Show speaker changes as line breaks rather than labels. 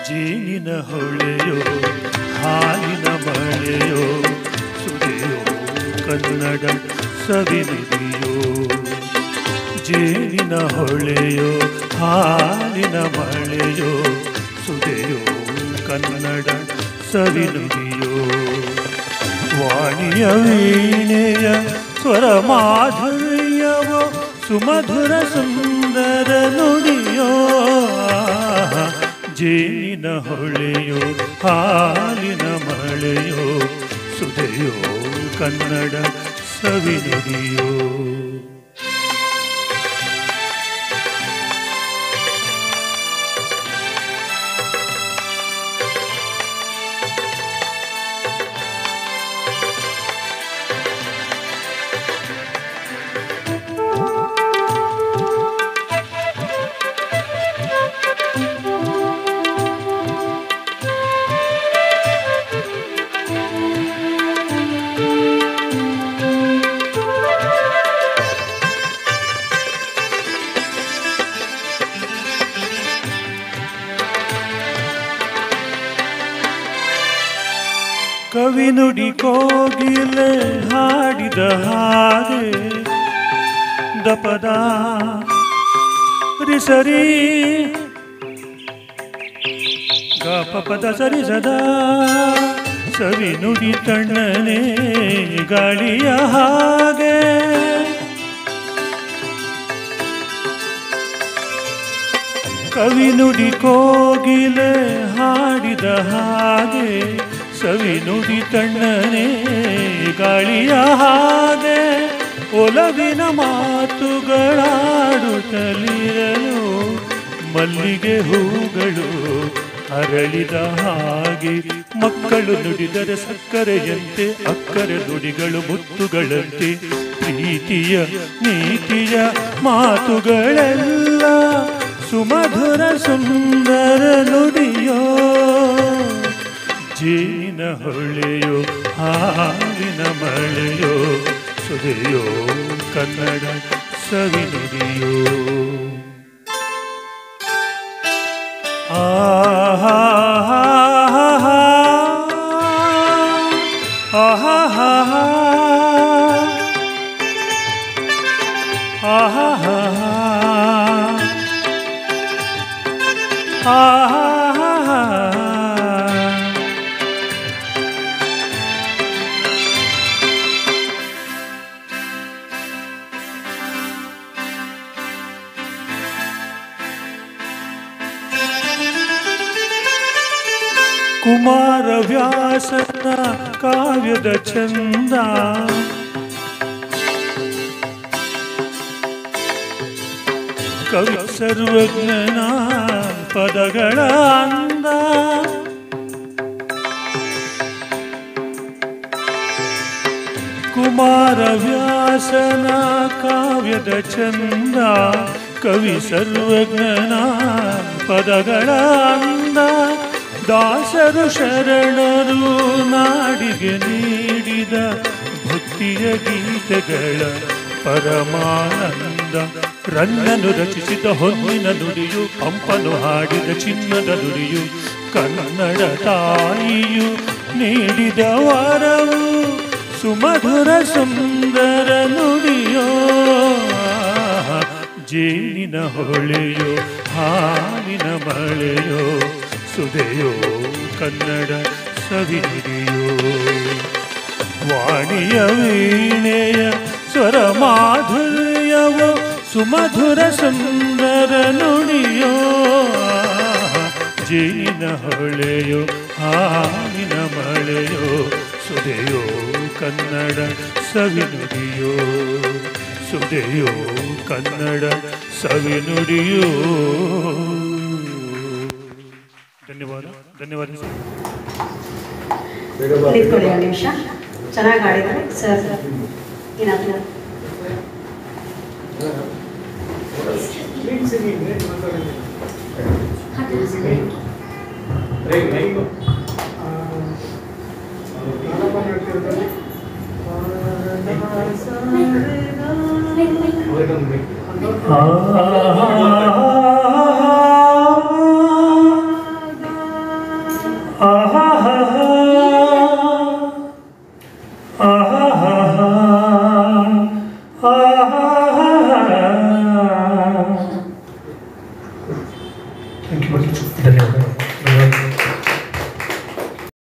ಜೇನಿನ ಹೊಳೆಯೋ ಹಾಲಿನ ಮಳೆಯೋ ಸುರಿಯೋ ಕನ್ನಡ ಸವಿನುಡಿಯೋ ಜೇನಿನ ಹೊಳೆಯೋ ಹಾಲಿನ ಮಳೆಯೋ ಸುದೆಯೋ ಕನ್ನಡ ಸವಿನುಡಿಯೋ ವಾಣಿಯ ವೀಣೆಯ ಸ್ವರ ಮಾಧುರ್ಯವೋ ಸುಮಧುರ ಸುಂದರ ನುಡಿಯೋ ಜೇನಿನ ಹೊಳೆಯೋ ಹಾಲಿನ ಮಳೆಯೋ ಸುದೆಯೋ ಕನ್ನಡ ಸವಿನುಡಿಯೋ ಕವಿ ನುಡಿ ಕೋಗಿಲೆ ಹಾಡಿದ ಹಾಗೆ ದಪದ ರಿಸರಿ ಗಾಪ ಪದ ಸರಿ ಸದಾ ಸವಿ ನುಡಿ ತಣ್ಣನೆ ಗಾಳಿಯ ಹಾಗೆ ಕವಿ ನುಡಿ ಕೋಗಿಲೆ ಹಾಡಿದ ಹಾಗೆ ಸವಿ ನುಡಿ ತಣ್ಣನೆ ಗಾಳಿಯ ಹಾಗೆ ಒಲವಿನ ಮಾತುಗಳಾಡುತ್ತಲಿರಲು ಮಲ್ಲಿಗೆ ಹೂಗಳು ಅರಳಿದ ಹಾಗೆ ಮಕ್ಕಳು ನುಡಿದರೆ ಸಕ್ಕರೆಯಂತೆ ಅಕ್ಕರೆ ನುಡಿಗಳು ಮುತ್ತುಗಳಂತೆ ಪ್ರೀತಿಯ ನೀತಿಯ ಮಾತುಗಳೆಲ್ಲ ಸುಮಧುರ ಸುಂದರ ನುಡಿಯೋ ಜೇನಿನ ಹೊಳೆಯೋ ಹಾಲಿನ ಮಳೆಯೋ ಸುದೆಯೋ ಕನ್ನಡ ಸವಿನುಡಿಯೋ ಆಹಾ ಆಹಾ ಆಹಾ ಆಹಾ ಕುಮಾರ ವ್ಯಾಸನ ಕಾವ್ಯದ ಚಂದ ಕವಿ ಸರ್ವಜ್ಞನ ಪದಗಳ ಅಂದ ಕುಮಾರ ವ್ಯಾಸನ ಕಾವ್ಯದ ಚಂದ ಕವಿ ಸರ್ವಜ್ಞನ ಪದಗಳ ಅಂದ ದಾಸರು ಶರಣರು ನಾಡಿಗೆ ನೀಡಿದ ಭಕ್ತಿಯ ಗೀತೆಗಳ ಪರಮಾನಂದ ರನ್ನನು ರಚಿಸಿದ ಹೊನ್ನಿನ ನುಡಿಯು ಪಂಪನು ಹಾಡಿದ ಚಿನ್ನದ ನುಡಿಯು ಕನ್ನಡ ತಾಯಿಯು ನೀಡಿದ ವರವು ಸುಮಧುರ ಸುಂದರ ನುಡಿಯೋ ಜೇನಿನ ಹೊಳೆಯೋ ಹಾಲಿನ ಮಳೆಯೋ ಸುದೆಯೋ ಕನ್ನಡ ಸವಿನುಡಿಯೋ ವಾಣಿಯ ವೀಣೆಯ ಸ್ವರ ಮಾಧುರ್ಯವೋ ಸುಮಧುರ ಸುಂದರ ನುಡಿಯೋ ಜೇನಿನ ಹೊಳೆಯೋ ಹಾಲಿನ ಮಳೆಯೋ ಸುದೆಯೋ ಕನ್ನಡ ಸವಿನುಡಿಯೋ ಸುದೆಯೋ ಕನ್ನಡ ಸವಿನುಡಿಯೋ ಧನ್ಯವಾದ ಧನ್ಯವಾದ ಸರ್
ನಿಂತ್ಕೊಳ್ಳಿ ಒಂದು ನಿಮಿಷ ಚೆನ್ನಾಗಿ ಆಡಿದ್ದಾರೆ ಸರ್ ಏನಾದ್ರು
ಆ
ಧನ್ಯವಾದ